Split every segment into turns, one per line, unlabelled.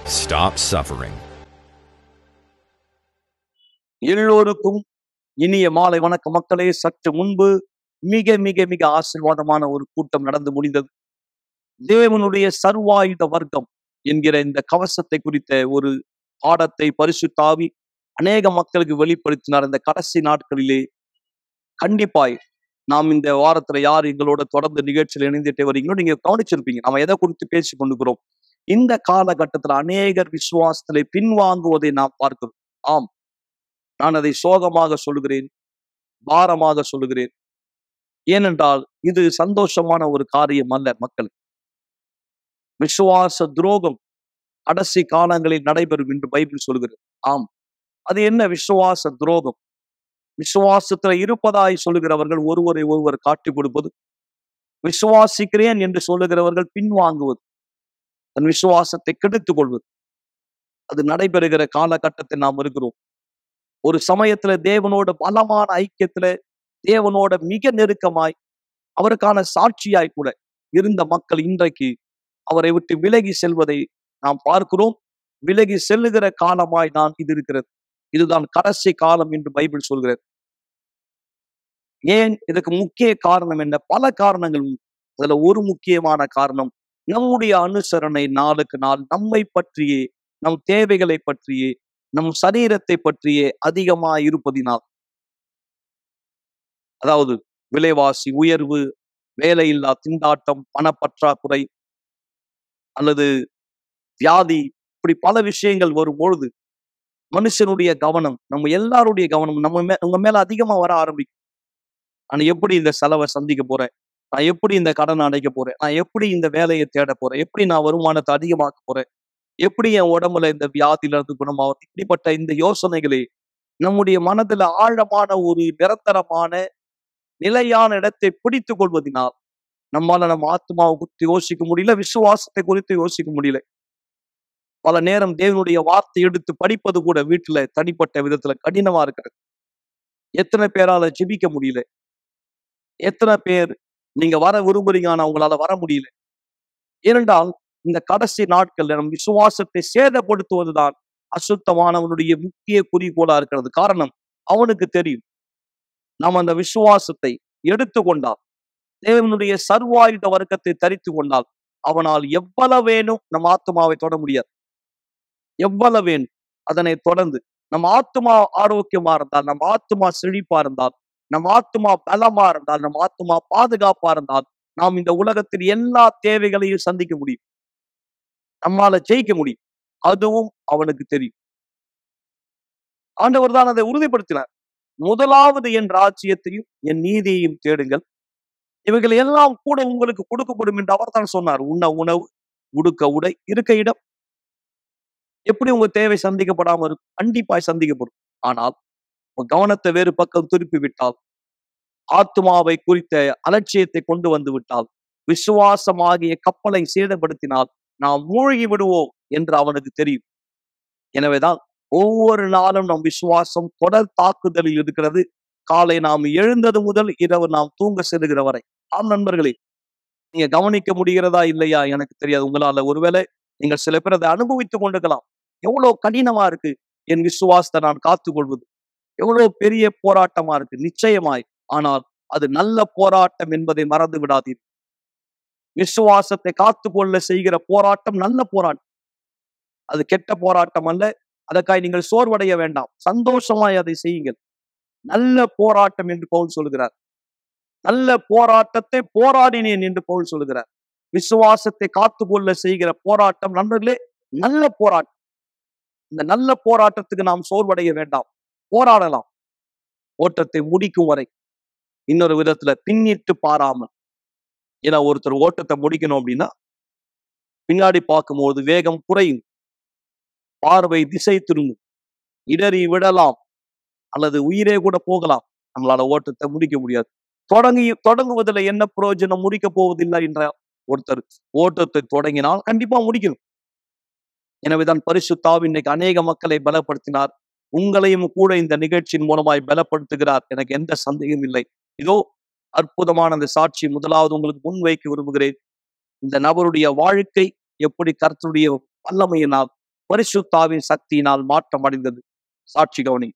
Stop suffering.
எல்லோருக்கும் இனிய மாலை வணக்க மக்களே சற்று முன்பு மிக மிக மிக ஆசீர்வாதமான ஒரு கூட்டம் நடந்து முடிந்தது தேவனுடைய சர்வாயுத வர்க்கம் என்கிற இந்த கவசத்தை குறித்த ஒரு பாடத்தை பரிசுத்தாவி அநேக மக்களுக்கு வெளிப்படுத்தினார் இந்த கடைசி நாட்களிலே கண்டிப்பாய் நாம் இந்த வாரத்துல யார் எங்களோட தொடர்ந்து நிகழ்ச்சியில் இணைந்துட்டே வரீங்களோ நீங்க கவனிச்சிருப்பீங்க நம்ம எதை குறித்து பேசி கொண்டுக்கிறோம் இந்த காலகட்டத்துல அநேகர் விசுவாசத்திலே பின்வாங்குவதை நாம் பார்க்கிறோம் ஆம் நான் அதை சோகமாக சொல்லுகிறேன் பாரமாக சொல்லுகிறேன் ஏனென்றால் இது சந்தோஷமான ஒரு காரியம் அல்ல மக்கள் விசுவாச துரோகம் கடைசி காலங்களில் நடைபெறும் என்று பைபிள் சொல்கிறது ஆம் அது என்ன விசுவாச துரோகம் விசுவாசத்துல இருப்பதாய் சொல்லுகிறவர்கள் ஒருவரை ஒருவர் காட்டிக் கொடுப்பது விசுவாசிக்கிறேன் என்று சொல்லுகிறவர்கள் பின்வாங்குவது தன் விசுவாசத்தை கெடுத்துக் கொள்வது அது நடைபெறுகிற காலகட்டத்தில் நாம் இருக்கிறோம் ஒரு சமயத்துல தேவனோட பலமான ஐக்கியத்துல தேவனோட மிக நெருக்கமாய் அவருக்கான சாட்சியாய் கூட இருந்த மக்கள் இன்றைக்கு அவரை விட்டு விலகி செல்வதை நாம் பார்க்கிறோம் விலகி செல்லுகிற காலமாய் தான் இது இருக்கிறது இதுதான் கடைசி காலம் என்று பைபிள் சொல்கிறது ஏன் இதுக்கு முக்கிய காரணம் என்ன பல காரணங்கள் உண்டு அதுல ஒரு முக்கியமான காரணம் நம்முடைய அனுசரணை நாளுக்கு நாள் நம்மை பற்றியே நம் தேவைகளை பற்றியே நம் சரீரத்தை பற்றியே அதிகமாய் இருப்பதினால் அதாவது விலைவாசி உயர்வு வேலையில்லா திண்டாட்டம் பணப்பற்றாக்குறை அல்லது வியாதி இப்படி பல விஷயங்கள் வரும் பொழுது மனுஷனுடைய கவனம் நம்ம எல்லாருடைய கவனம் நம்ம மே உங்க மேல அதிகமா வர ஆரம்பிக்கும் நான் எப்படி இந்த செலவை சந்திக்க போறேன் நான் எப்படி இந்த கடனை அடைக்க போறேன் நான் எப்படி இந்த வேலையை தேட போறேன் எப்படி நான் வருமானத்தை அதிகமாக்க போறேன் எப்படி என் உடம்புல இந்த வியாதியில இருந்து குணமாவது இப்படிப்பட்ட இந்த யோசனைகளை நம்முடைய மனதுல ஆழமான ஒரு நிரந்தரமான நிலையான இடத்தை பிடித்து கொள்வதனால் நம்மால நம்ம ஆத்மாவை குறித்து யோசிக்க முடியல விசுவாசத்தை குறித்து யோசிக்க முடியல பல நேரம் தேவனுடைய வார்த்தை எடுத்து படிப்பது கூட வீட்டுல தனிப்பட்ட விதத்துல கடினமா இருக்கிறது எத்தனை பேரால ஜெபிக்க முடியல எத்தனை பேர் நீங்க வர விரும்புறீங்க ஆனா உங்களால வர முடியல ஏனென்றால் இந்த கடைசி நாட்கள்ல நம் விசுவாசத்தை சேதப்படுத்துவதுதான் அசுத்தமானவனுடைய முக்கிய குறிக்கோளா இருக்கிறது காரணம் அவனுக்கு தெரியும் நாம் அந்த விசுவாசத்தை எடுத்துக்கொண்டால் தேவனுடைய சர்வாயுத வர்க்கத்தை தரித்து கொண்டால் அவனால் எவ்வளவு வேணும் நம் ஆத்மாவை தொட முடியாது எவ்வளவு வேணும் அதனை தொடர்ந்து நம் ஆத்மா ஆரோக்கியமா இருந்தால் நம் ஆத்மா செழிப்பா இருந்தால் நம் ஆத்மா பலமா இருந்தால் நம் ஆத்மா பாதுகாப்பா இருந்தால் நாம் இந்த உலகத்தில் எல்லா தேவைகளையும் சந்திக்க முடியும் நம்மால ஜெயிக்க முடியும் அதுவும் அவனுக்கு தெரியும் ஆண்டவர் தான் அதை உறுதிப்படுத்தினார் முதலாவது என் ராஜ்யத்தையும் என் நீதியையும் தேடுங்கள் இவைகள் எல்லாம் கூட உங்களுக்கு கொடுக்கப்படும் என்று அவர் தான் சொன்னார் உண்ண உணவு உடுக்க உடை இருக்க இடம் எப்படி உங்க தேவை சந்திக்கப்படாம இருக்கும் கண்டிப்பாய் சந்திக்கப்படும் ஆனால் உங்க கவனத்தை வேறு பக்கம் திருப்பி விட்டால் ஆத்மாவை குறித்த அலட்சியத்தை கொண்டு வந்து விட்டால் விசுவாசமாகிய கப்பலை சேதப்படுத்தினால் நாம் மூழ்கி விடுவோம் என்று அவனுக்கு தெரியும் எனவேதான் ஒவ்வொரு நாளும் நம் விசுவாசம் தொடர் தாக்குதலில் இருக்கிறது காலை நாம் எழுந்தது முதல் இரவு நாம் தூங்க செல்லுகிற வரை ஆம் நண்பர்களே நீங்க கவனிக்க முடிகிறதா இல்லையா எனக்கு தெரியாது உங்களால ஒருவேளை நீங்கள் சில பேர் அதை அனுபவித்துக் கொண்டிருக்கலாம் எவ்வளவு கடினமா இருக்கு என் விசுவாசத்தை நான் காத்துக் கொள்வது எவ்வளவு பெரிய போராட்டமா இருக்கு நிச்சயமாய் ஆனால் அது நல்ல போராட்டம் என்பதை மறந்து விடாதீர் விசுவாசத்தை காத்துக்கொள்ள செய்கிற போராட்டம் நல்ல போராட்டம் அது கெட்ட போராட்டம் அல்ல அதற்காக நீங்கள் சோர்வடைய வேண்டாம் சந்தோஷமாய் அதை செய்யுங்கள் நல்ல போராட்டம் என்று பவுல் சொல்கிறார் நல்ல போராட்டத்தை போராடினேன் என்று பவுல் சொல்கிறார் விசுவாசத்தை காத்துக்கொள்ள செய்கிற போராட்டம் நண்பர்களே நல்ல போராட்டம் இந்த நல்ல போராட்டத்துக்கு நாம் சோர்வடைய வேண்டாம் போராடலாம் ஓட்டத்தை முடிக்கும் வரை இன்னொரு விதத்துல பின்னிட்டு பாராமல் ஏன்னா ஒருத்தர் ஓட்டத்தை முடிக்கணும் அப்படின்னா பின்னாடி பார்க்கும்போது வேகம் குறையும் பார்வை திசை திரும்பும் இடறி விடலாம் அல்லது உயிரே கூட போகலாம் நம்மளால ஓட்டத்தை முடிக்க முடியாது தொடங்கி தொடங்குவதில் என்ன பிரயோஜனம் முடிக்க போவதில்லை என்ற ஒருத்தர் ஓட்டத்தை தொடங்கினால் கண்டிப்பா முடிக்கணும் எனவேதான் பரிசுத்தாவி இன்னைக்கு அநேக மக்களை பலப்படுத்தினார் உங்களையும் கூட இந்த நிகழ்ச்சியின் மூலமாய் பலப்படுத்துகிறார் எனக்கு எந்த சந்தேகம் இல்லை இதோ அற்புதமான அந்த சாட்சி முதலாவது உங்களுக்கு முன்வைக்க விரும்புகிறேன் இந்த நபருடைய வாழ்க்கை எப்படி கர்த்தருடைய வல்லமையினால் பரிசுத்தாவின் சக்தியினால் மாற்றம் அடைந்தது சாட்சி கவனி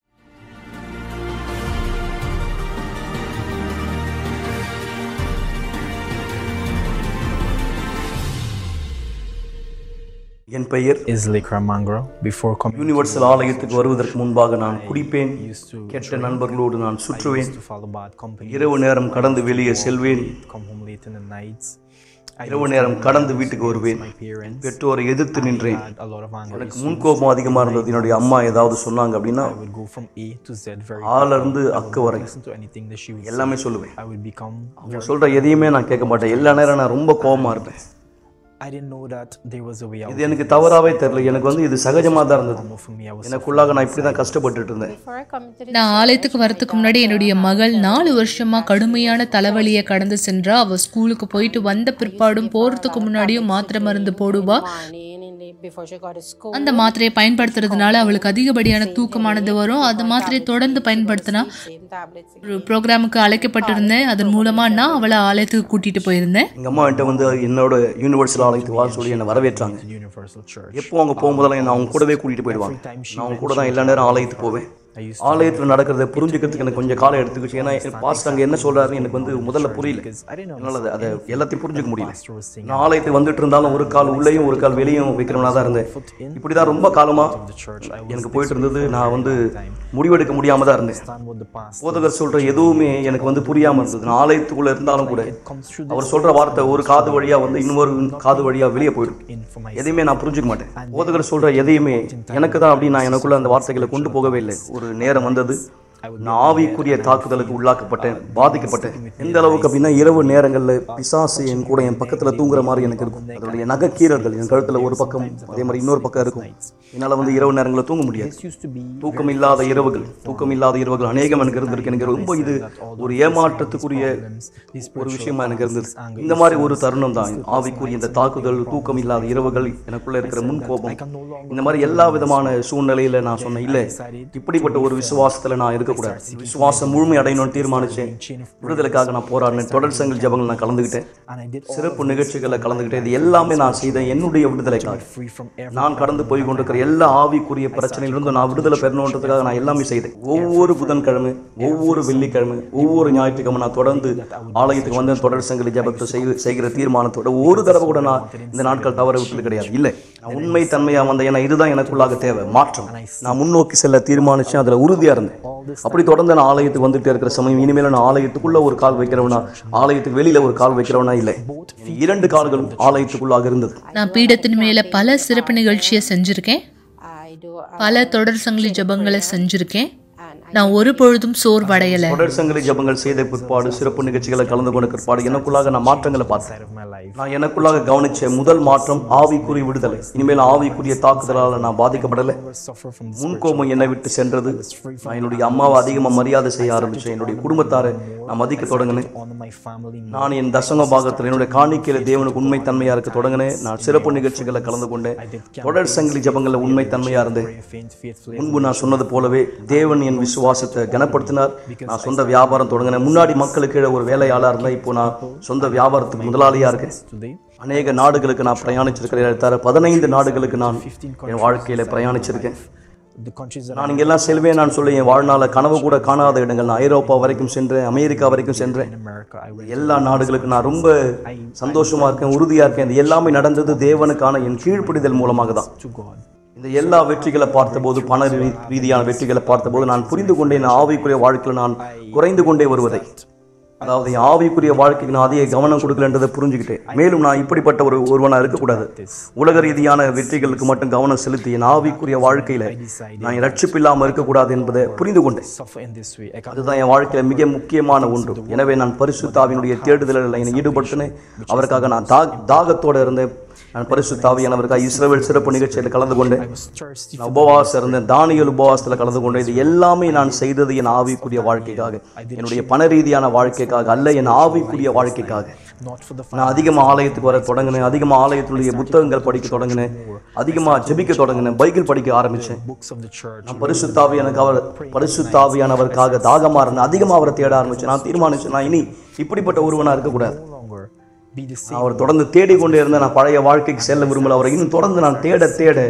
என் பெயர்
Isley Kramangro. Before coming
universal ஆலயத்துக்கு வருவதற்கு முன்பாக நான் குடிப்பேன்
used to
கெட்ட நண்பர்களோடு நான் சுற்றுவேன்
used to follow bad company,
இரவு நேரம் கடந்து வெளியே செல்வேன்
come home late in the nights. I
இரவு நேரம் கடந்து வீட்டுக்கு வருவேன்
my parents
பெற்றோரை எதிர்த்து நின்றேன்
had a lot of anger.
எனக்கு முன்கோபம் அதிகமாக இருந்தது என்னுடைய அம்மா ஏதாவது சொன்னாங்க அப்படின்னா
I would go from A to Z very
ஆல இருந்து அக்கு வரை
listen to anything that she would say.
எல்லாமே சொல்லுவேன்
I would become
அவங்க சொல்ற எதையுமே நான் கேட்க மாட்டேன் எல்லா நேரம் நான் ரொம்ப கோபமா இருப்பேன்
I didn't know that there was a way out.
இது எனக்கு தவறாவே தெரியல எனக்கு வந்து இது சகஜமா தான் இருந்தது
Normal for me. I was
எனக்குள்ளாக நான் இப்படி தான் கஷ்டப்பட்டுட்டு இருந்தேன்
Before I come to
நான் ஆலயத்துக்கு வரதுக்கு முன்னாடி என்னுடைய மகள் நாலு வருஷமா கடுமையான தலைவலியை கடந்து சென்றா அவ ஸ்கூலுக்கு போயிட்டு வந்த பிற்பாடும் போறதுக்கு முன்னாடியும் மாத்திரை மருந்து போடுவா
morning and late before she got to school.
அந்த மாத்திரையை பயன்படுத்துறதுனால அவளுக்கு அதிகப்படியான தூக்கமானது வரும் அந்த மாத்திரையை தொடர்ந்து பயன்படுத்தினா
Same tablets.
ஒரு ப்ரோக்ராமுக்கு அழைக்கப்பட்டிருந்தேன் அதன் மூலமா நான் அவளை ஆலயத்துக்கு கூட்டிட்டு போயிருந்தேன்
எங்க அம்மா என்கிட்ட வந்து என்னோட யூனிவர்சல் ஆலயத்துக்கு வா சொல்லி என்னை வரவேற்றாங்க
Universal Church.
எப்போ அவங்க போகும்போதெல்லாம் என்னை அவங்க கூடவே கூட்டிட்டு போயிடுவாங்க நான் அவங்க கூட தான் எல்லா நேரம் ஆலயத்துக்கு போவேன்
I used
ஆலயத்தில் நடக்கிறத புரிஞ்சுக்கிறதுக்கு எனக்கு கொஞ்சம் காலம் எடுத்துக்கிச்சு ஏன்னா பாஸ்டர் அங்கே என்ன சொல்றாருன்னு எனக்கு வந்து முதல்ல புரியல
because I didn't know
என்னால் அதை அதை எல்லாத்தையும் புரிஞ்சுக்க முடியல
pastor was saying
நான் ஆலயத்துக்கு வந்துட்டு இருந்தாலும் ஒரு கால் உள்ளேயும் ஒரு கால் வெளியும் வைக்கிறவனா தான் இருந்தேன் இப்படி தான் ரொம்ப காலமா
the church. I was
எனக்கு போயிட்டு இருந்தது நான் வந்து முடிவெடுக்க முடியாம தான் இருந்தேன்
stand with the past.
போதகர் சொல்ற எதுவுமே எனக்கு வந்து புரியாம இருந்தது நான் ஆலயத்துக்குள்ள இருந்தாலும் கூட
It comes through
அவர் சொல்ற வார்த்தை ஒரு காது வழியா வந்து இன்னொரு காது வழியா வெளியே போயிடும்
in for my
எதையுமே நான் புரிஞ்சுக்க மாட்டேன் போதகர் சொல்ற எதையுமே எனக்கு தான் அப்படி நான் எனக்குள்ள அந்த வார்த்தைகளை கொண்டு போகவே இல்லை ஒரு நேரம் வந்தது நான் ஆவிக்குரிய தாக்குதலுக்கு உள்ளாக்கப்பட்டேன் பாதிக்கப்பட்டேன் எந்த அளவுக்கு அப்படின்னா இரவு நேரங்களில் பிசாசு என் கூட என் பக்கத்துல தூங்குற மாதிரி எனக்கு இருக்கும் அதனுடைய நகைக்கீரர்கள் என் கழுத்துல ஒரு பக்கம் அதே மாதிரி இன்னொரு பக்கம் இருக்கும் என்னால வந்து இரவு நேரங்களில் தூங்க முடியாது
This used to be
தூக்கம் இல்லாத இரவுகள் தூக்கம் இல்லாத இரவுகள் அநேகம் எனக்கு இருந்திருக்கு எனக்கு ரொம்ப இது ஒரு ஏமாற்றத்துக்குரிய ஒரு விஷயமா எனக்கு இருந்தது இந்த மாதிரி ஒரு தருணம் தான் ஆவிக்குரிய இந்த தாக்குதல் தூக்கம் இல்லாத இரவுகள் எனக்குள்ள இருக்கிற முன்கோபம் இந்த மாதிரி எல்லா விதமான சூழ்நிலையில நான் சொன்னேன் இல்ல இப்படிப்பட்ட ஒரு விசுவாசத்துல நான் இருக்கக்கூடாது விசுவாசம் முழுமை அடையணும்னு தீர்மானிச்சேன் விடுதலைக்காக நான் போராடினேன் தொடர் சங்கல் ஜபங்கள் நான் கலந்துக்கிட்டேன்
and I did all
சிறப்பு நிகழ்ச்சிகளில் கலந்துக்கிட்டேன் இது எல்லாமே நான் செய்தேன் என்னுடைய விடுதலைக்காக
free from every
நான் கடந்து போய் கொண்டிருக்கிற எல்லா ஆவிக்குரிய பிரச்சனையிலிருந்து நான் விடுதலை பெறணுன்றதுக்காக நான் எல்லாமே செய்தேன் ஒவ்வொரு புதன்கிழமை ஒவ்வொரு வெள்ளிக்கிழமை ஒவ்வொரு ஞாயிற்றுக்கிழமை நான் தொடர்ந்து ஆலயத்துக்கு வந்து தொடர் சங்கிலி ஜபத்தை செய்து செய்கிற தீர்மானத்தோட ஒரு தடவை கூட நான் இந்த நாட்கள் தவற விட்டது கிடையாது இல்லை நான் உண்மை தன்மையா வந்த ஏன்னா இதுதான் எனக்குள்ளாக தேவை மாற்றம் நான் முன்னோக்கி செல்ல தீர்மானிச்சேன் அதுல உறுதியா இருந்தேன் அப்படி தொடர்ந்து நான் ஆலயத்துக்கு வந்துட்டே இருக்கிற சமயம் இனிமேல நான் ஆலயத்துக்குள்ள ஒரு கால் வைக்கிறவனா ஆலயத்துக்கு வெளியில ஒரு கால் வைக்கிறவனா இல்லை இரண்டு கால்களும் ஆலயத்துக்குள்ளாக இருந்தது
நான் பீடத்தின் மேல பல சிறப்பு நிகழ்ச்சியை செஞ்சிருக்கேன்
I do. uh,
பல தொடர் சங்கிலி ஜபங்களை செஞ்சிருக்கேன் நான் ஒரு பொழுதும் சோர்வடையல
தொடர் சங்கிலி ஜபங்கள் செய்த பிற்பாடு சிறப்பு நிகழ்ச்சிகளை கலந்து கொண்ட பிற்பாடு எனக்குள்ளாக நான் மாற்றங்களை பார்த்தேன்
side of my life.
நான் எனக்குள்ளாக கவனிச்ச முதல் மாற்றம் ஆவிக்குரிய விடுதலை இனிமேல் ஆவிக்குரிய தாக்குதலால் நான் பாதிக்கப்படலை
I suffer from this
முன்கோபம் என்னை விட்டு சென்றது நான் என்னுடைய அம்மாவை அதிகமாக மரியாதை செய்ய ஆரம்பிச்சேன் என்னுடைய குடும்பத்தாரை நான் மதிக்க தொடங்கினேன்
honor my family.
நான் என் தசம பாகத்தில் என்னுடைய காணிக்கையில தேவனுக்கு உண்மை தன்மையா இருக்க தொடங்கினேன் நான் சிறப்பு நிகழ்ச்சிகளை கலந்து கொண்டேன் தொடர் சங்கிலி ஜபங்களில் உண்மை தன்மையா இருந்தேன்
Pray faint, faithfully.
முன்பு நான் சொன்னது போலவே தேவன் என் விசுவாசத்தை கனப்படுத்தினார் நான் சொந்த வியாபாரம் தொடங்கினேன் முன்னாடி மக்களுக்கு கீழே ஒரு வேலையாளா இருந்தேன் இப்போ நான் சொந்த வியாபாரத்துக்கு முதலாளியா இருக்கேன்
Today,
அநேக நாடுகளுக்கு நான் பிரயாணிச்சிருக்கிறேன் தர பதினைந்து நாடுகளுக்கு நான் என் வாழ்க்கையில பிரயாணிச்சிருக்கேன்
the countries that
நான் இங்கெல்லாம் செல்வேன் நான் சொல்லி என் வாழ்நாள கனவு கூட காணாத இடங்கள் நான் ஐரோப்பா வரைக்கும் சென்றேன் அமெரிக்கா வரைக்கும் சென்றேன்
in America, I went
எல்லா நாடுகளுக்கும் நான் ரொம்ப சந்தோஷமா இருக்கேன் உறுதியா இருக்கேன் இது எல்லாமே நடந்தது தேவனுக்கான என் கீழ்ப்படிதல் மூலமாக தான்
to God.
இந்த எல்லா வெற்றிகளை பார்த்தபோது பண ரீ- ரீதியான வெற்றிகளை பார்த்தபோது நான் புரிந்து கொண்டேன் ஆவிக்குரிய வாழ்க்கையில் நான் குறைந்து கொண்டே வருவதை அதாவது என் ஆவிக்குரிய வாழ்க்கைக்கு நான் அதிக கவனம் கொடுக்கலன்றதை புரிஞ்சுக்கிட்டேன் மேலும் நான் இப்படிப்பட்ட ஒரு ஒருவனா இருக்கக்கூடாது உலக ரீதியான வெற்றிகளுக்கு மட்டும் கவனம் செலுத்தி என் ஆவிக்குரிய வாழ்க்கையில நான் ரட்சிப்பு இல்லாமல் இருக்கக்கூடாது என்பதை புரிந்து கொண்டேன்
Suffer in this way. I can't
அதுதான் என் வாழ்க்கையில மிக முக்கியமான ஒன்று எனவே நான் பரிசுத்தாவினுடைய தேடுதலில் என்னை ஈடுபடுத்தினேன் அவருக்காக நான் தா தாகத்தோட இருந்தேன் நான் பரிசுத்தாவியானவருக்காக இஸ்ரவேல் சிறப்பு நிகழ்ச்சியில் கலந்து கொண்டேன்
I was thirsty
நான் உபவாசம் இருந்தேன் தானியல் உபவாசத்தில் கலந்து கொண்டேன் இது எல்லாமே நான் செய்தது என் ஆவிக்குரிய வாழ்க்கைக்காக என்னுடைய பண ரீதியான வாழ்க்கைக்காக அல்ல என் ஆவிக்குரிய வாழ்க்கைக்காக
not for the
நான் அதிகமாக ஆலயத்துக்கு வர தொடங்கினேன் அதிகமாக ஆலயத்துடைய புத்தகங்கள் படிக்க தொடங்கினேன் அதிகமாக ஜெபிக்க தொடங்கினேன் பைபிள் படிக்க ஆரம்பிச்சேன்
books of the church.
நான் பரிசுத்தாவியானக்கு அவர் பரிசுத்தாவியானவருக்காக தாகமா இருந்தேன் அதிகமாக அவரை தேட ஆரம்பிச்சேன் நான் தீர்மானிச்சேன் நான் இனி இப்படிப்பட்ட ஒருவனா இருக்கக்கூடாது
No longer be the same.
நான் அவர் தொடர்ந்து தேடிக்கொண்டே இருந்தேன் நான் பழைய வாழ்க்கைக்கு செல்ல விரும்பல அவரை இன்னும் தொடர்ந்து நான் தேட தேட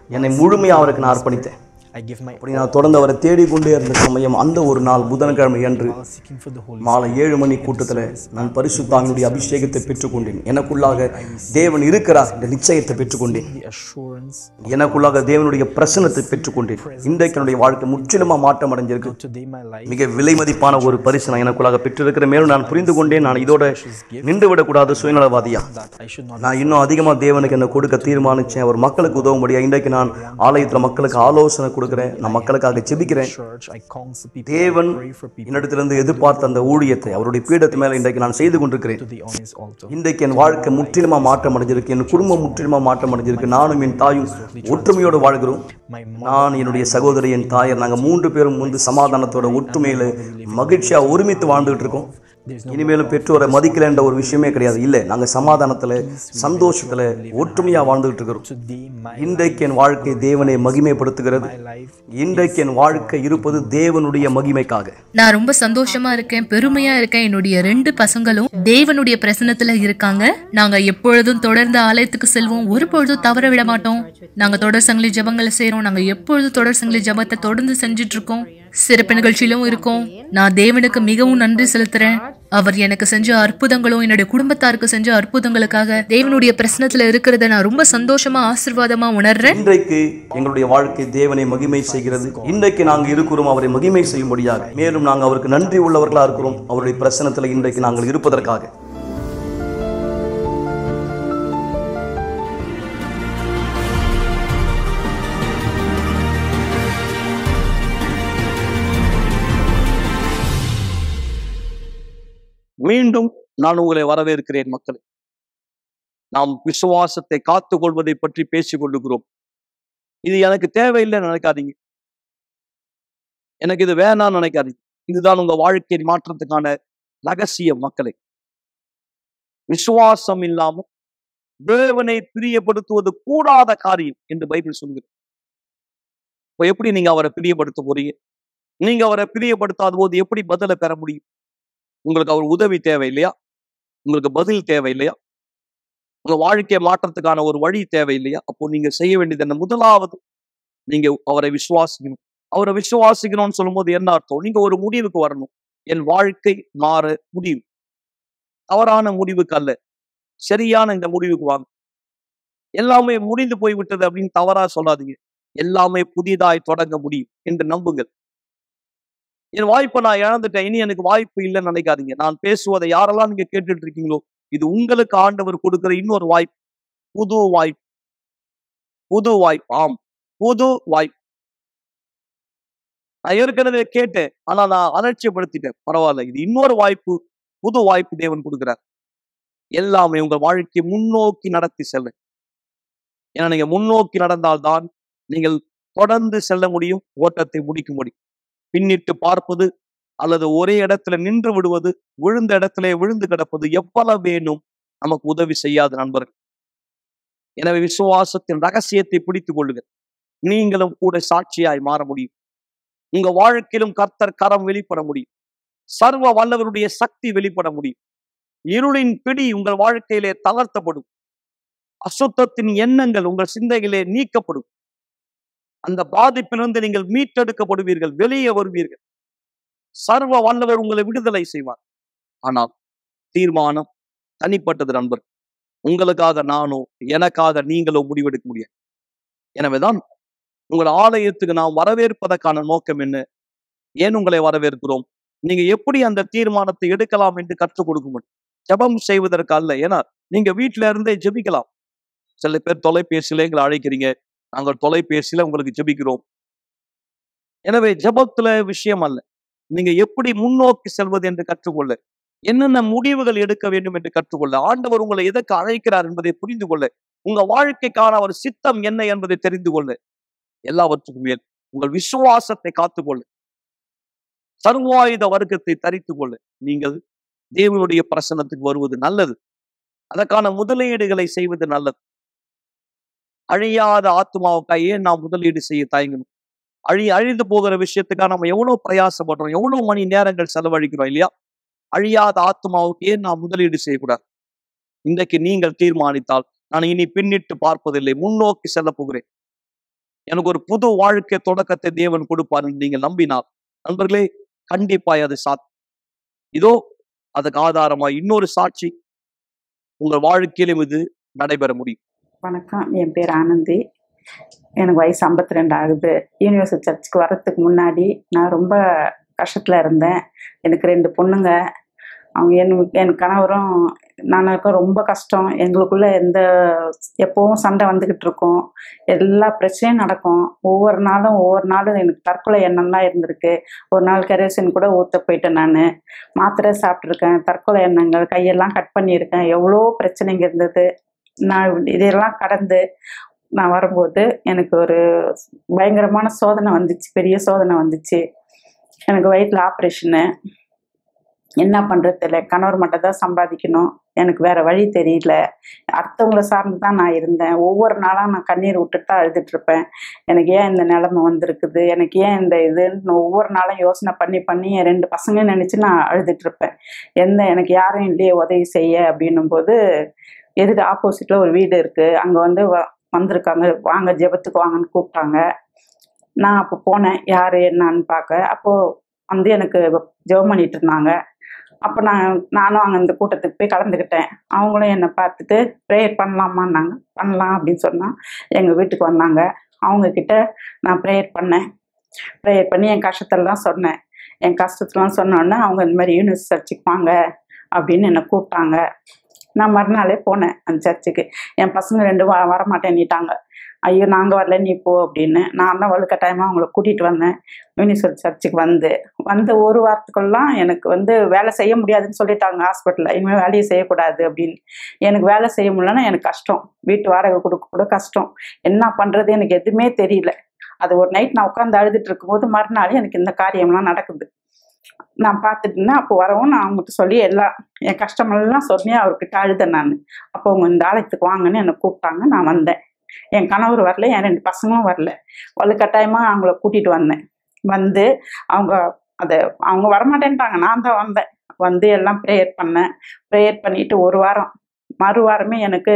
என்னை முழுமையாக அவருக்கு நான் அர்ப்பணித்தேன்
I give my
அப்படி நான் தொடர்ந்து அவரை தேடிக்கொண்டே இருந்த சமயம் அந்த ஒரு நாள் புதன்கிழமை அன்று
all seeking for the Holy
மாலை ஏழு மணி கூட்டத்தில் நான் பரிசுத்தாவினுடைய அபிஷேகத்தை பெற்றுக்கொண்டேன் எனக்குள்ளாக தேவன் இருக்கிறார் என்ற நிச்சயத்தை பெற்றுக்கொண்டேன்
the assurance.
எனக்குள்ளாக தேவனுடைய பிரசனத்தை பெற்றுக்கொண்டேன் இன்றைக்கு என்னுடைய வாழ்க்கை முற்றிலுமா மாற்றம் அடைஞ்சிருக்கு
Today my life
மிக விலை மதிப்பான ஒரு பரிசு நான் எனக்குள்ளாக பெற்றிருக்கிற மேலும் நான் புரிந்து கொண்டேன் நான் இதோட நின்று விடக்கூடாது சுயநலவாதியா
that I should not
நான் இன்னும் அதிகமாக தேவனுக்கு என்ன கொடுக்க தீர்மானிச்சேன் அவர் மக்களுக்கு உதவும்படியா இன்றைக்கு நான் ஆலயத்தில் மக்களுக்கு ஆலோசனை கொடுக்குறேன் நான் மக்களுக்காக ஜெபிக்கிறேன்
church. I counsel people.
தேவன்
pray for people
என்னிடத்திலிருந்து எதிர்பார்த்த அந்த ஊழியத்தை அவருடைய பீடத்து மேலே இன்றைக்கு நான் செய்து கொண்டிருக்கிறேன்
to the on his altar.
இன்றைக்கு என் வாழ்க்கை முற்றிலுமா மாற்றம் அடைஞ்சிருக்கு என் குடும்பம் முற்றிலுமா மாற்றம் அடைஞ்சிருக்கு நானும் என் தாயும் ஒற்றுமையோடு வாழ்கிறோம்
My
நான் என்னுடைய சகோதரி என் தாயர் நாங்கள் மூன்று பேரும் வந்து சமாதானத்தோட ஒற்றுமையில மகிழ்ச்சியா ஒருமித்து வாழ்ந்துகிட்டு இருக்கோம் இனிமேலும் பெற்றோரை மதிக்கலைன்ற ஒரு விஷயமே கிடையாது இல்லை நாங்கள் சமாதானத்துல சந்தோஷத்துல ஒற்றுமையா வாழ்ந்துகிட்டு இருக்கிறோம்
today my
இன்றைக்கு என் வாழ்க்கை தேவனை மகிமைப்படுத்துகிறது
life
இன்றைக்கு என் வாழ்க்கை இருப்பது தேவனுடைய மகிமைக்காக
நான் ரொம்ப சந்தோஷமா இருக்கேன் பெருமையா இருக்கேன் என்னுடைய ரெண்டு பசங்களும் தேவனுடைய பிரசன்னத்துல இருக்காங்க நாங்க எப்பொழுதும் தொடர்ந்து ஆலயத்துக்கு செல்வோம் ஒரு பொழுதும் தவற விட மாட்டோம் நாங்க தொடர் சங்கிலி ஜபங்களை செய்றோம் நாங்க எப்பொழுதும் தொடர் சங்கிலி ஜபத்தை தொடர்ந்து செஞ்சுட்டு இருக்கோம் சிறப்பு நிகழ்ச்சியிலும் இருக்கோம் நான் தேவனுக்கு மிகவும் நன்றி செலுத்துறேன் அவர் எனக்கு செஞ்ச அற்புதங்களும் என்னுடைய குடும்பத்தாருக்கு செஞ்ச அற்புதங்களுக்காக தேவனுடைய பிரசனத்துல இருக்கிறத நான் ரொம்ப சந்தோஷமா ஆசீர்வாதமா உணர்றேன்
இன்றைக்கு எங்களுடைய வாழ்க்கை தேவனை மகிமை செய்கிறது இன்றைக்கு நாங்கள் இருக்கிறோம் அவரை மகிமை செய்யும்படியாக மேலும் நாங்கள் அவருக்கு நன்றி உள்ளவர்களா இருக்கிறோம் அவருடைய பிரசனத்தில் இன்றைக்கு நாங்கள் இருப்பதற்காக
மீண்டும் நான் உங்களை வரவேற்கிறேன் மக்களே நாம் விசுவாசத்தை காத்துக் கொள்வதை பற்றி பேசிக் கொள்ளுகிறோம் இது எனக்கு தேவையில்லைன்னு நினைக்காதீங்க எனக்கு இது வேணாம்னு நினைக்காதீங்க இதுதான் உங்க வாழ்க்கையின் மாற்றத்துக்கான ரகசியம் மக்களே விசுவாசம் இல்லாமல் தேவனை பிரியப்படுத்துவது கூடாத காரியம் என்று பைபிள் சொல்கிறது இப்போ எப்படி நீங்க அவரை பிரியப்படுத்த போறீங்க நீங்க அவரை பிரியப்படுத்தாத போது எப்படி பதிலை பெற முடியும் உங்களுக்கு அவர் உதவி தேவை இல்லையா உங்களுக்கு பதில் தேவை இல்லையா உங்க வாழ்க்கையை மாற்றத்துக்கான ஒரு வழி தேவை இல்லையா அப்போ நீங்க செய்ய வேண்டியது என்ன முதலாவது நீங்க அவரை விசுவாசிக்கணும் அவரை விசுவாசிக்கணும்னு சொல்லும்போது என்ன அர்த்தம் நீங்க ஒரு முடிவுக்கு வரணும் என் வாழ்க்கை மாற முடியும் தவறான முடிவுக்கு அல்ல சரியான இந்த முடிவுக்கு வாங்க எல்லாமே முடிந்து போய்விட்டது அப்படின்னு தவறா சொல்லாதீங்க எல்லாமே புதிதாய் தொடங்க முடியும் என்று நம்புங்கள் என் வாய்ப்பை நான் இழந்துட்டேன் இனி எனக்கு வாய்ப்பு இல்லைன்னு நினைக்காதீங்க நான் பேசுவதை யாரெல்லாம் நீங்க கேட்டுட்டு இருக்கீங்களோ இது உங்களுக்கு ஆண்டவர் கொடுக்கிற இன்னொரு வாய்ப்பு புது வாய்ப்பு புது வாய்ப்பு ஆம் புது வாய்ப்பு நான் ஏற்கனவே கேட்டேன் ஆனா நான் அலட்சியப்படுத்திட்டேன் பரவாயில்ல இது இன்னொரு வாய்ப்பு புது வாய்ப்பு தேவன் கொடுக்கிறார் எல்லாமே உங்க வாழ்க்கையை முன்னோக்கி நடத்தி செல்ல ஏன்னா நீங்க முன்னோக்கி நடந்தால்தான் நீங்கள் தொடர்ந்து செல்ல முடியும் ஓட்டத்தை முடிக்க முடியும் பின்னிட்டு பார்ப்பது அல்லது ஒரே இடத்துல நின்று விடுவது விழுந்த இடத்திலே விழுந்து கிடப்பது எவ்வளவு வேணும் நமக்கு உதவி செய்யாத நண்பர்கள் எனவே விசுவாசத்தின் ரகசியத்தை பிடித்துக் கொள்ளுங்கள் நீங்களும் கூட சாட்சியாய் மாற முடியும் உங்க வாழ்க்கையிலும் கர்த்தர் கரம் வெளிப்பட முடியும் சர்வ வல்லவருடைய சக்தி வெளிப்பட முடியும் இருளின் பிடி உங்கள் வாழ்க்கையிலே தளர்த்தப்படும் அசுத்தத்தின் எண்ணங்கள் உங்கள் சிந்தையிலே நீக்கப்படும் அந்த பாதிப்பிலிருந்து நீங்கள் மீட்டெடுக்கப்படுவீர்கள் வெளியே வருவீர்கள் சர்வ வல்லவர் உங்களை விடுதலை செய்வார் ஆனால் தீர்மானம் தனிப்பட்டது நண்பர் உங்களுக்காக நானோ எனக்காக நீங்களோ முடிவெடுக்க முடியாது எனவேதான் உங்கள் ஆலயத்துக்கு நாம் வரவேற்பதற்கான நோக்கம் என்ன ஏன் உங்களை வரவேற்கிறோம் நீங்க எப்படி அந்த தீர்மானத்தை எடுக்கலாம் என்று கற்றுக் கொடுக்க முடியும் ஜெபம் செய்வதற்கு அல்ல ஏன்னா நீங்க வீட்டில இருந்தே ஜெபிக்கலாம் சில பேர் தொலைபேசியில எங்களை அழைக்கிறீங்க நாங்கள் தொலைபேசியில உங்களுக்கு ஜெபிக்கிறோம் எனவே ஜெபத்துல விஷயம் அல்ல நீங்க எப்படி முன்னோக்கி செல்வது என்று கற்றுக்கொள்ள என்னென்ன முடிவுகள் எடுக்க வேண்டும் என்று கற்றுக்கொள்ள ஆண்டவர் உங்களை எதற்கு அழைக்கிறார் என்பதை புரிந்து கொள்ள உங்க வாழ்க்கைக்கான அவர் சித்தம் என்ன என்பதை தெரிந்து கொள்ள எல்லாவற்றுக்கும் மேல் உங்கள் விசுவாசத்தை காத்துக்கொள்ள சர்வாயுத வர்க்கத்தை தரித்துக் கொள்ள நீங்கள் தேவனுடைய பிரசனத்துக்கு வருவது நல்லது அதற்கான முதலீடுகளை செய்வது நல்லது அழியாத ஆத்மாவுக்காக ஏன் நாம் முதலீடு செய்ய தயங்கணும் அழி அழிந்து போகிற விஷயத்துக்காக நம்ம எவ்வளவு பிரயாசப்படுறோம் எவ்வளவு மணி நேரங்கள் செலவழிக்கிறோம் இல்லையா அழியாத ஆத்மாவுக்கு ஏன் நாம் முதலீடு செய்யக்கூடாது இன்றைக்கு நீங்கள் தீர்மானித்தால் நான் இனி பின்னிட்டு பார்ப்பதில்லை முன்னோக்கி செல்ல போகிறேன் எனக்கு ஒரு புது வாழ்க்கை தொடக்கத்தை தேவன் கொடுப்பார் என்று நீங்கள் நம்பினால் நண்பர்களே கண்டிப்பாய் அது சாத் இதோ அதுக்கு ஆதாரமா இன்னொரு சாட்சி உங்கள் வாழ்க்கையிலும் இது நடைபெற முடியும்
வணக்கம் என் பேர் ஆனந்தி எனக்கு வயசு ஐம்பத்தி ரெண்டு ஆகுது யூனிவர்சல் சர்ச்சுக்கு வர்றதுக்கு முன்னாடி நான் ரொம்ப கஷ்டத்தில் இருந்தேன் எனக்கு ரெண்டு பொண்ணுங்க அவங்க என் என் கணவரும் நானுக்கும் ரொம்ப கஷ்டம் எங்களுக்குள்ள எந்த எப்பவும் சண்டை வந்துக்கிட்டு இருக்கோம் எல்லா பிரச்சனையும் நடக்கும் ஒவ்வொரு நாளும் ஒவ்வொரு நாளும் எனக்கு தற்கொலை எண்ணம் தான் இருந்திருக்கு ஒரு நாள் கெரோசின் கூட ஊற்ற போயிட்டேன் நான் மாத்திரை சாப்பிட்ருக்கேன் தற்கொலை எண்ணங்கள் கையெல்லாம் கட் பண்ணியிருக்கேன் எவ்வளோ பிரச்சனைங்க இருந்தது நான் இதெல்லாம் கடந்து நான் வரும்போது எனக்கு ஒரு பயங்கரமான சோதனை வந்துச்சு பெரிய சோதனை வந்துச்சு எனக்கு வயிற்றில் ஆப்ரேஷனு என்ன பண்ணுறது தெரியல கணவர் மட்டும் தான் சம்பாதிக்கணும் எனக்கு வேற வழி தெரியல அடுத்தவங்கள சார்ந்து தான் நான் இருந்தேன் ஒவ்வொரு நாளாக நான் கண்ணீர் விட்டுட்டு தான் அழுதுட்டு இருப்பேன் எனக்கு ஏன் இந்த நிலைமை வந்திருக்குது எனக்கு ஏன் இந்த இதுன்னு ஒவ்வொரு நாளும் யோசனை பண்ணி பண்ணி என் ரெண்டு பசங்க நினச்சி நான் அழுதுட்டு இருப்பேன் எந்த எனக்கு யாரும் இல்லையே உதவி செய்ய அப்படின்னும் போது எதுக்கு ஆப்போசிட்டில் ஒரு வீடு இருக்குது அங்கே வந்து வ- வந்திருக்காங்க வாங்க ஜெபத்துக்கு வாங்கன்னு கூப்பிட்டாங்க நான் அப்போ போனேன் யார் என்னன்னு பார்க்க அப்போது வந்து எனக்கு ஜெபம் பண்ணிட்டு இருந்தாங்க அப்போ நான் நானும் அங்கே இந்த கூட்டத்துக்கு போய் கலந்துக்கிட்டேன் அவங்களும் என்னை பார்த்துட்டு ப்ரேயர் பண்ணலாமான்னாங்க பண்ணலாம் அப்படின்னு சொன்னால் எங்கள் வீட்டுக்கு வந்தாங்க அவங்கக்கிட்ட நான் ப்ரேயர் பண்ணேன் ப்ரேயர் பண்ணி என் கஷ்டத்தெல்லாம் சொன்னேன் என் கஷ்டத்தெல்லாம் சொன்னோன்னே அவங்க இந்த மாதிரி யூனிவர்ஸ் சர்ச்சுக்கு வாங்க அப்படின்னு என்னை கூப்பிட்டாங்க நான் மறுநாளே போனேன் அந்த சர்ச்சுக்கு என் பசங்க ரெண்டு வர வரமாட்டேன்னிட்டாங்க ஐயோ நாங்கள் வரல நீ போ அப்படின்னு நான் தான் வலுக்கட்டாயமாக அவங்கள கூட்டிகிட்டு வந்தேன் யூனிவர்சல் சர்ச்சுக்கு வந்து வந்த ஒரு வாரத்துக்குள்ளலாம் எனக்கு வந்து வேலை செய்ய முடியாதுன்னு சொல்லிட்டாங்க ஹாஸ்பிட்டலில் இனிமேல் வேலையை செய்யக்கூடாது அப்படின்னு எனக்கு வேலை செய்ய முடியலன்னா எனக்கு கஷ்டம் வீட்டு வாடகை கொடுக்க கூட கஷ்டம் என்ன பண்ணுறது எனக்கு எதுவுமே தெரியல அது ஒரு நைட் நான் உட்காந்து அழுதுட்டு இருக்கும்போது மறுநாள் எனக்கு இந்த காரியம்லாம் நடக்குது நான் பார்த்துட்டு இருந்தேன் அப்போ வரவும் நான் அவங்ககிட்ட சொல்லி எல்லாம் என் கஷ்டமெல்லாம் சொல்லி அவர்கிட்ட அழுதேன் நான் அப்போ அவங்க இந்த ஆலயத்துக்கு வாங்கன்னு என்னை கூப்பிட்டாங்க நான் வந்தேன் என் கணவர் வரல என் ரெண்டு பசங்களும் வரல வலுக்கட்டாயமாக அவங்கள கூட்டிகிட்டு வந்தேன் வந்து அவங்க அதை அவங்க வரமாட்டேன்ட்டாங்க நான் தான் வந்தேன் வந்து எல்லாம் ப்ரேயர் பண்ணேன் ப்ரேயர் பண்ணிட்டு ஒரு வாரம் மறு வாரமே எனக்கு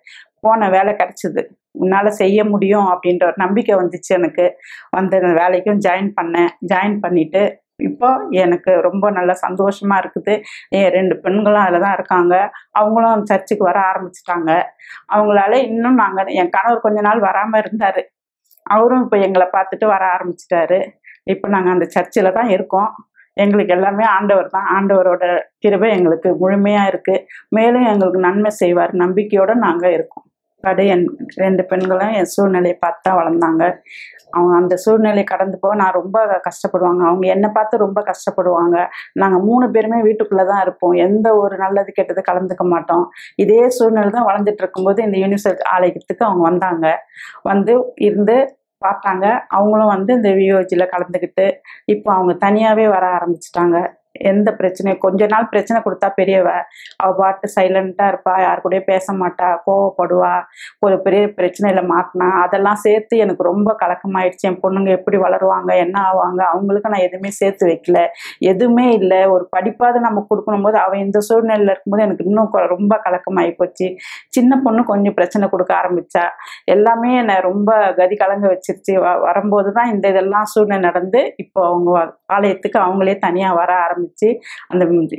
போன வேலை கிடச்சிது உன்னால் செய்ய முடியும் அப்படின்ற ஒரு நம்பிக்கை வந்துச்சு எனக்கு வந்து அந்த வேலைக்கும் ஜாயின் பண்ணேன் ஜாயின் பண்ணிட்டு இப்போ எனக்கு ரொம்ப நல்ல சந்தோஷமா இருக்குது என் ரெண்டு பெண்களும் அதில் தான் இருக்காங்க அவங்களும் சர்ச்சுக்கு வர ஆரம்பிச்சிட்டாங்க அவங்களால இன்னும் நாங்கள் என் கணவர் கொஞ்ச நாள் வராமல் இருந்தார் அவரும் இப்போ எங்களை பார்த்துட்டு வர ஆரம்பிச்சிட்டாரு இப்போ நாங்கள் அந்த சர்ச்சில் தான் இருக்கோம் எங்களுக்கு எல்லாமே ஆண்டவர் தான் ஆண்டவரோட கிருபை எங்களுக்கு முழுமையாக இருக்குது மேலும் எங்களுக்கு நன்மை செய்வார் நம்பிக்கையோடு நாங்கள் இருக்கோம் கடை என் ரெண்டு பெண்களும் என் சூழ்நிலையை பார்த்து தான் வளர்ந்தாங்க அவங்க அந்த சூழ்நிலையை கடந்து போக நான் ரொம்ப கஷ்டப்படுவாங்க அவங்க என்னை பார்த்து ரொம்ப கஷ்டப்படுவாங்க நாங்கள் மூணு பேருமே வீட்டுக்குள்ளே தான் இருப்போம் எந்த ஒரு நல்லது கெட்டது கலந்துக்க மாட்டோம் இதே சூழ்நிலை தான் வளர்ந்துட்டு இருக்கும்போது இந்த யூனிவர்சல் ஆலயத்துக்கு அவங்க வந்தாங்க வந்து இருந்து பார்த்தாங்க அவங்களும் வந்து இந்த விஓஜியில் கலந்துக்கிட்டு இப்போ அவங்க தனியாகவே வர ஆரம்பிச்சிட்டாங்க எந்த பிரச்சனையும் கொஞ்ச நாள் பிரச்சனை கொடுத்தா பெரியவ அவ பாட்டு சைலண்ட்டாக இருப்பா யார் கூடயும் பேச மாட்டா கோவப்படுவா ஒரு பெரிய பிரச்சனையில் மாட்டினா அதெல்லாம் சேர்த்து எனக்கு ரொம்ப கலக்கமாயிடுச்சு என் பொண்ணுங்க எப்படி வளருவாங்க என்ன ஆவாங்க அவங்களுக்கு நான் எதுவுமே சேர்த்து வைக்கல எதுவுமே இல்லை ஒரு படிப்பாவது நம்ம கொடுக்கணும் போது அவள் இந்த சூழ்நிலையில் இருக்கும்போது எனக்கு இன்னும் கொ- ரொம்ப கலக்கமாகி போச்சு சின்ன பொண்ணு கொஞ்சம் பிரச்சனை கொடுக்க ஆரம்பிச்சா எல்லாமே என்னை ரொம்ப கதி கலங்க வச்சிருச்சு வ வரும்போது தான் இந்த இதெல்லாம் சூழ்நிலை நடந்து இப்போ அவங்க வ- ஆலயத்துக்கு அவங்களே தனியாக வர ஆரம்பிச்சு அந்த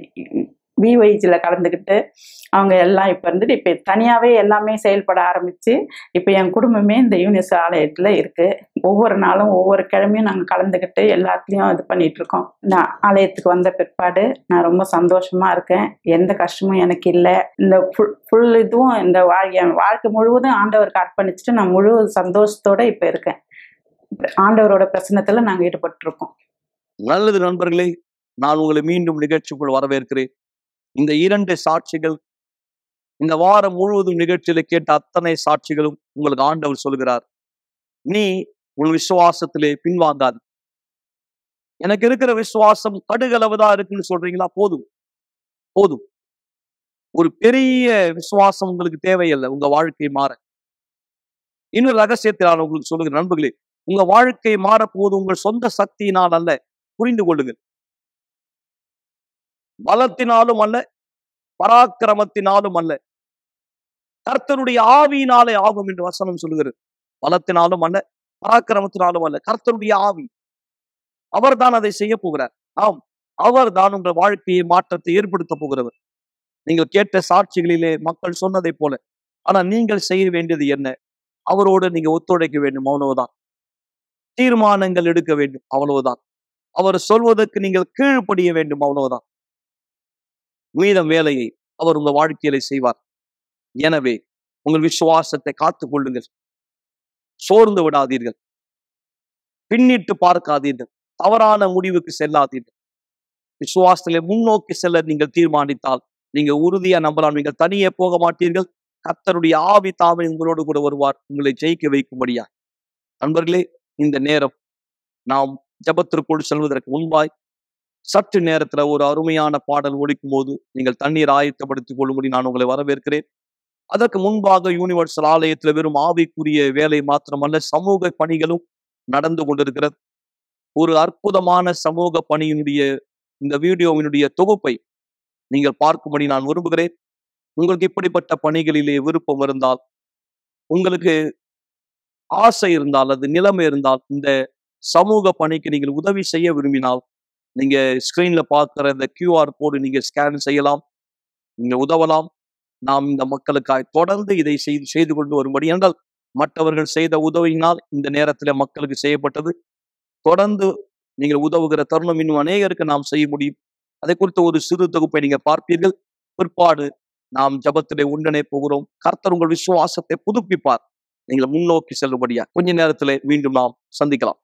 விஒய்ஜியில் கலந்துக்கிட்டு அவங்க எல்லாம் இப்போ இருந்துட்டு இப்போ தனியாகவே எல்லாமே செயல்பட ஆரம்பித்து இப்போ என் குடும்பமே இந்த யூனிஸ் ஆலயத்தில் இருக்குது ஒவ்வொரு நாளும் ஒவ்வொரு கிழமையும் நாங்கள் கலந்துக்கிட்டு எல்லாத்துலேயும் இது பண்ணிட்டு இருக்கோம் நான் ஆலயத்துக்கு வந்த பிற்பாடு நான் ரொம்ப சந்தோஷமாக இருக்கேன் எந்த கஷ்டமும் எனக்கு இல்லை இந்த ஃபுல் ஃபுல் இதுவும் இந்த வாழ் என் வாழ்க்கை முழுவதும் ஆண்டவருக்கு அர்ப்பணிச்சுட்டு நான் முழு சந்தோஷத்தோட இப்போ இருக்கேன் ஆண்டவரோட பிரசனத்தில் நாங்கள் ஈடுபட்டிருக்கோம்
நல்லது நண்பர்களே நான் உங்களை மீண்டும் நிகழ்ச்சிக்குள் வரவேற்கிறேன் இந்த இரண்டு சாட்சிகள் இந்த வாரம் முழுவதும் நிகழ்ச்சியில கேட்ட அத்தனை சாட்சிகளும் உங்களுக்கு ஆண்டவர் சொல்கிறார் நீ உன் விசுவாசத்திலே பின்வாங்காது எனக்கு இருக்கிற விசுவாசம் கடுகளவுதான் இருக்குன்னு சொல்றீங்களா போதும் போதும் ஒரு பெரிய விசுவாசம் உங்களுக்கு தேவையில்லை உங்க வாழ்க்கை மாற இன்னொரு ரகசியத்தை நான் உங்களுக்கு சொல்லுகிறேன் நண்பர்களே உங்க வாழ்க்கை மாறப்போது உங்கள் சொந்த சக்தியினால் அல்ல புரிந்து கொள்ளுங்கள் பலத்தினாலும் அல்ல பராக்கிரமத்தினாலும் அல்ல கர்த்தருடைய ஆவியினாலே ஆகும் என்று வசனம் சொல்லுகிறது பலத்தினாலும் அல்ல பராக்கிரமத்தினாலும் அல்ல கர்த்தருடைய ஆவி அவர்தான் அதை செய்ய போகிறார் ஆம் அவர் தான் உங்கள் வாழ்க்கையை மாற்றத்தை ஏற்படுத்த போகிறவர் நீங்கள் கேட்ட சாட்சிகளிலே மக்கள் சொன்னதை போல ஆனா நீங்கள் செய்ய வேண்டியது என்ன அவரோடு நீங்க ஒத்துழைக்க வேண்டும் அவ்வளவுதான் தீர்மானங்கள் எடுக்க வேண்டும் அவ்வளவுதான் அவர் சொல்வதற்கு நீங்கள் கீழ்ப்படிய வேண்டும் அவ்வளவுதான் மீதம் வேலையை அவர் உங்க வாழ்க்கையில செய்வார் எனவே உங்கள் விசுவாசத்தை காத்துக் கொள்ளுங்கள் சோர்ந்து விடாதீர்கள் பின்னிட்டு பார்க்காதீர்கள் தவறான முடிவுக்கு செல்லாதீர்கள் விசுவாசத்திலே முன்னோக்கி செல்ல நீங்கள் தீர்மானித்தால் நீங்க உறுதியா நம்பலாம் நீங்கள் தனியே போக மாட்டீர்கள் கர்த்தருடைய ஆவி தாமே உங்களோடு கூட வருவார் உங்களை ஜெயிக்க வைக்கும்படியா நண்பர்களே இந்த நேரம் நாம் ஜெபத்திற்குள் செல்வதற்கு முன்பாய் சற்று நேரத்துல ஒரு அருமையான பாடல் ஒழிக்கும் போது நீங்கள் தண்ணீர் ஆயத்தப்படுத்திக் கொள்ளும்படி நான் உங்களை வரவேற்கிறேன் அதற்கு முன்பாக யூனிவர்சல் ஆலயத்துல வெறும் ஆவிக்குரிய வேலை மாத்திரமல்ல சமூக பணிகளும் நடந்து கொண்டிருக்கிறது ஒரு அற்புதமான சமூக பணியினுடைய இந்த வீடியோவினுடைய தொகுப்பை நீங்கள் பார்க்கும்படி நான் விரும்புகிறேன் உங்களுக்கு இப்படிப்பட்ட பணிகளிலே விருப்பம் இருந்தால் உங்களுக்கு ஆசை இருந்தால் அது நிலைமை இருந்தால் இந்த சமூக பணிக்கு நீங்கள் உதவி செய்ய விரும்பினால் நீங்க ஸ்கிரீன்ல பார்க்குற இந்த கியூஆர் கோடு நீங்க ஸ்கேன் செய்யலாம் நீங்க உதவலாம் நாம் இந்த மக்களுக்காய் தொடர்ந்து இதை செய்து செய்து கொண்டு வரும்படி என்றால் மற்றவர்கள் செய்த உதவியினால் இந்த நேரத்தில் மக்களுக்கு செய்யப்பட்டது தொடர்ந்து நீங்கள் உதவுகிற தருணம் இன்னும் அநேகருக்கு நாம் செய்ய முடியும் அதை குறித்த ஒரு சிறு தொகுப்பை நீங்க பார்ப்பீர்கள் பிற்பாடு நாம் ஜபத்திலே உண்டனே போகிறோம் கர்த்தர் உங்கள் விசுவாசத்தை புதுப்பிப்பார் நீங்கள் முன்னோக்கி செல்லும்படியா கொஞ்ச நேரத்திலே மீண்டும் நாம் சந்திக்கலாம்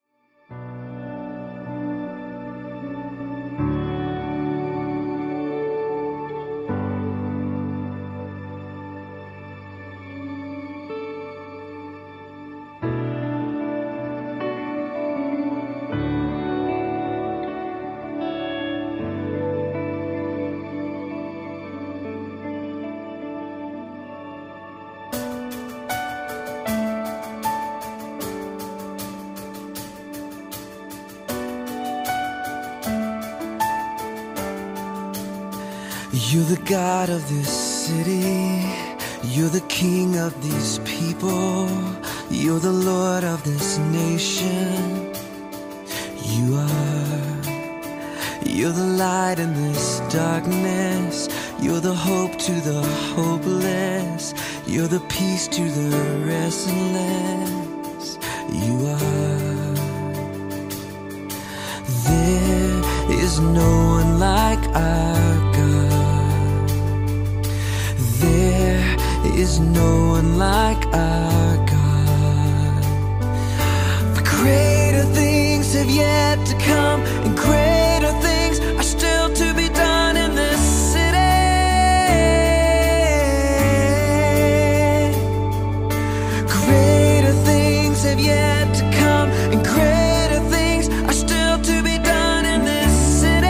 You're the God of this city. You're the King of these people. You're the Lord of this nation. You are. You're the light in this darkness. You're the hope to the hopeless. You're the peace to the restless. You are. There is no one like our God. There is no one like our God. For greater things have yet to come, and greater things are still to be done in this city. Greater things have yet to come, and greater things are still to be done in this city.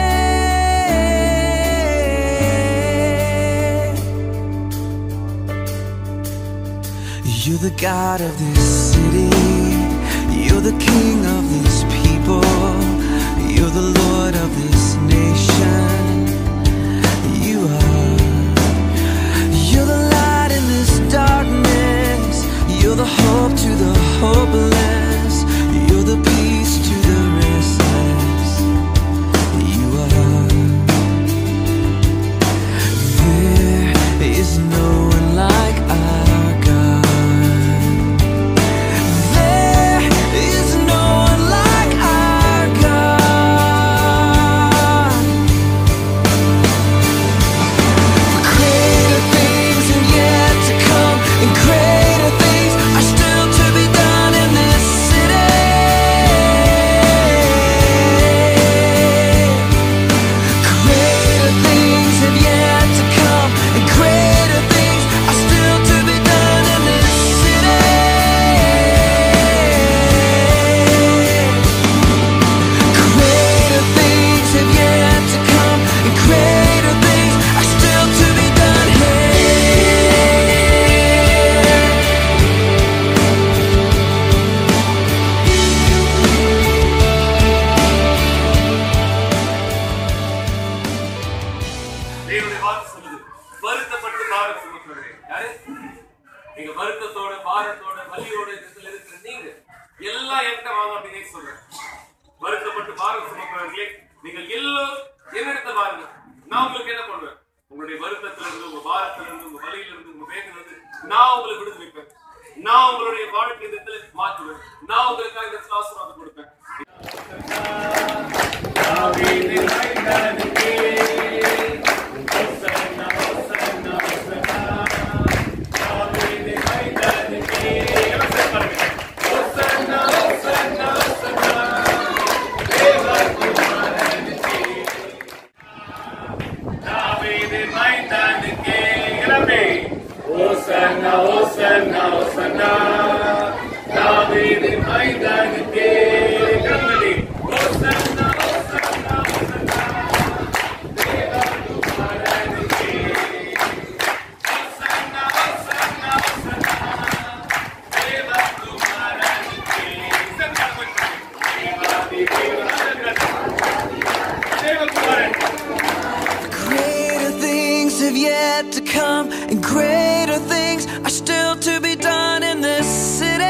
You're the God of this city. You're the King of this people. You're the Lord of this nation. You are. You're the light in this darkness. You're the hope to the hopeless. You're the peace to the restless. You are. There is no one like our God.
இருக்கேன்னு சொல்றேன் வருத்தப்பட்டு பாரம் சுமக்கிறவர்களே நீங்கள் எல்லோரும் என்னிடத்தை பாருங்க நான் உங்களுக்கு என்ன பண்ணுவேன் உங்களுடைய வருத்தத்துல இருந்து உங்க பாரத்துல இருந்து உங்க வலியில இருந்து உங்க வேதனை இருந்து நான் உங்களுக்கு விடுவிப்பேன் நான் உங்களுடைய வாழ்க்கை விதத்துல மாற்றுவேன் நான் உங்களுக்காக இந்த ஆசீர்வாதம் கொடுப்பேன்
Greater things have yet to come, and greater things are still to be done in this city.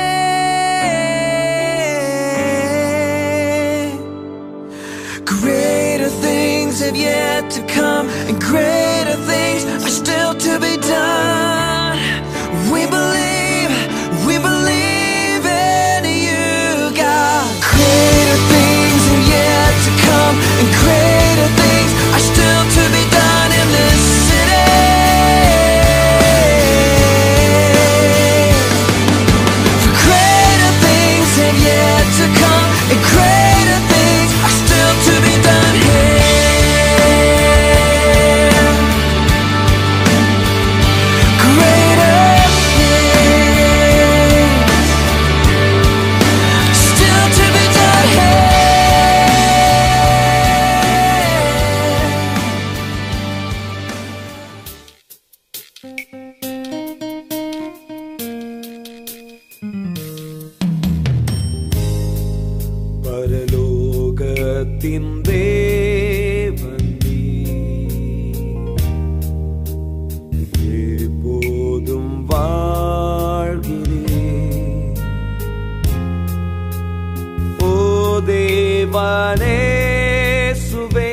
Greater things have yet to come, and greater things are still to be done. We believe, we believe in you, God. Greater things have yet to come, and greater things are still to be done in this city. For greater things have yet to come, and greater things are still to be done here. Greater things still to be done here.
பரலோகத்தின் தேவன் நீ. எப்போதும் வாழ்கிறேன் ஓ தேவனே சுவே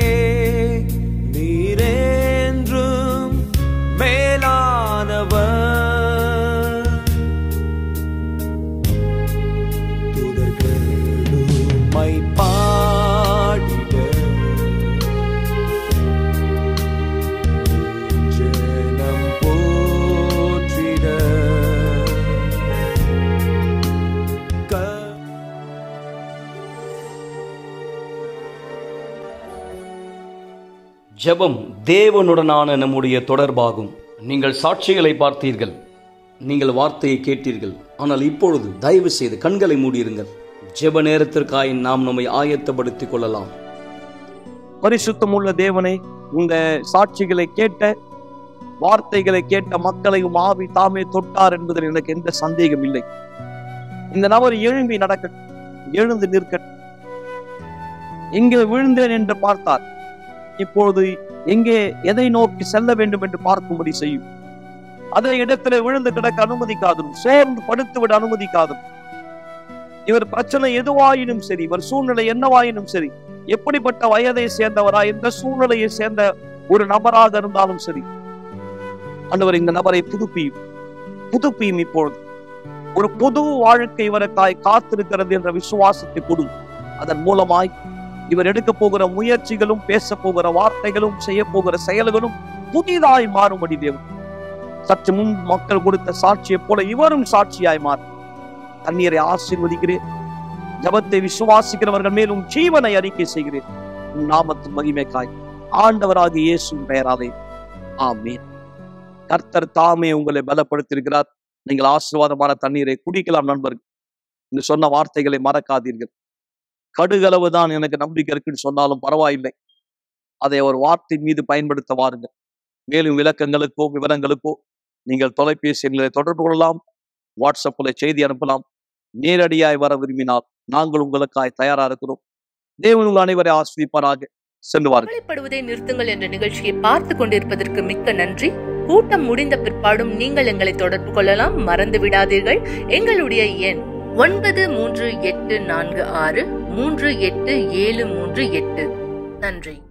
நீரென்றும் மேலானவர் துதர்களுமை பாடிட ஜனம் போற்றிட க
ஜெபம் தேவனுடனான நம்முடைய தொடர்பாகும் நீங்கள் சாட்சிகளை பார்த்தீர்கள் நீங்கள் வார்த்தையை கேட்டீர்கள் ஆனால் இப்பொழுது தயவு செய்து கண்களை மூடியிருங்கள் ஜெப நேரத்திற்காய் நாம் நம்மை ஆயத்தப்படுத்திக் கொள்ளலாம்
பரிசுத்தமுள்ள தேவனே இந்த சாட்சிகளை கேட்ட வார்த்தைகளை கேட்ட மக்களையும் ஆவி தாமே தொட்டார் என்பதில் எனக்கு எந்த சந்தேகம் இல்லை இந்த நபர் எழும்பி நடக்கட்டும் எழுந்து நிற்கட்டும் எங்கே விழுந்தேன் என்று பார்த்தார் இப்பொழுது எங்கே எதை நோக்கி செல்ல வேண்டும் என்று பார்க்கும்படி செய்யும் அதே இடத்துல விழுந்து கிடக்க அனுமதிக்காதும் சோர்ந்து படுத்து விட அனுமதிக்காதும் இவர் பிரச்சனை எதுவாயினும் சரி இவர் சூழ்நிலை என்னவாயினும் சரி எப்படிப்பட்ட வயதை சேர்ந்தவரா எந்த சூழ்நிலையை சேர்ந்த ஒரு நபராக இருந்தாலும் சரி ஆண்டவர் இந்த நபரை புதுப்பியும் புதுப்பியும் இப்பொழுது ஒரு பொது வாழ்க்கை இவருக்காய் காத்திருக்கிறது என்ற விசுவாசத்தை கொடு அதன் மூலமாய் இவர் எடுக்க போகிற முயற்சிகளும் பேச போகிற வார்த்தைகளும் செய்ய போகிற செயல்களும் புதிதாய் மாறும்படி தேவன் சற்று முன் மக்கள் கொடுத்த சாட்சியைப் போல இவரும் சாட்சியாய் மாறும் தண்ணீரை ஆசீர்வதிக்கிறேன் ஜபத்தை விசுவாசிக்கிறவர்கள் மேலும் ஜீவனை அறிக்கை செய்கிறேன் உன் நாமத்தின் மகிமைக்காய் ஆண்டவராகிய இயேசுவின் பெயராலே ஆமென் கர்த்தர் தாமே உங்களை பலப்படுத்தியிருக்கிறார் நீங்கள் ஆசீர்வாதமான தண்ணீரை குடிக்கலாம் நண்பர்கள் இந்த சொன்ன வார்த்தைகளை மறக்காதீர்கள் கடுகளவு தான் எனக்கு நம்பிக்கை இருக்குன்னு சொன்னாலும் பரவாயில்லை அதை ஒரு வார்த்தை மீது பயன்படுத்த வாருங்கள் மேலும் விளக்கங்களுக்கோ விவரங்களுக்கோ நீங்கள் தொலைபேசி எண்களை தொடர்பு கொள்ளலாம் வாட்ஸ்அப்பில் செய்தி அனுப்பலாம் நேரடியாய் வர விரும்பினால் நாங்கள் உங்களுக்காய் தயாரா இருக்கிறோம் தேவன் உங்கள் அனைவரை ஆஸ்வதிப்பாராக சென்று வாருங்கள்
கவலைப்படுவதை நிறுத்துங்கள் என்ற நிகழ்ச்சியை பார்த்து கொண்டிருப்பதற்கு மிக்க நன்றி கூட்டம் முடிந்த பிற்பாடும் நீங்கள் எங்களை தொடர்பு கொள்ளலாம் மறந்து விடாதீர்கள் எங்களுடைய எண் ஒன்பது மூன்று எட்டு நான்கு ஆறு மூன்று எட்டு ஏழு மூன்று எட்டு நன்றி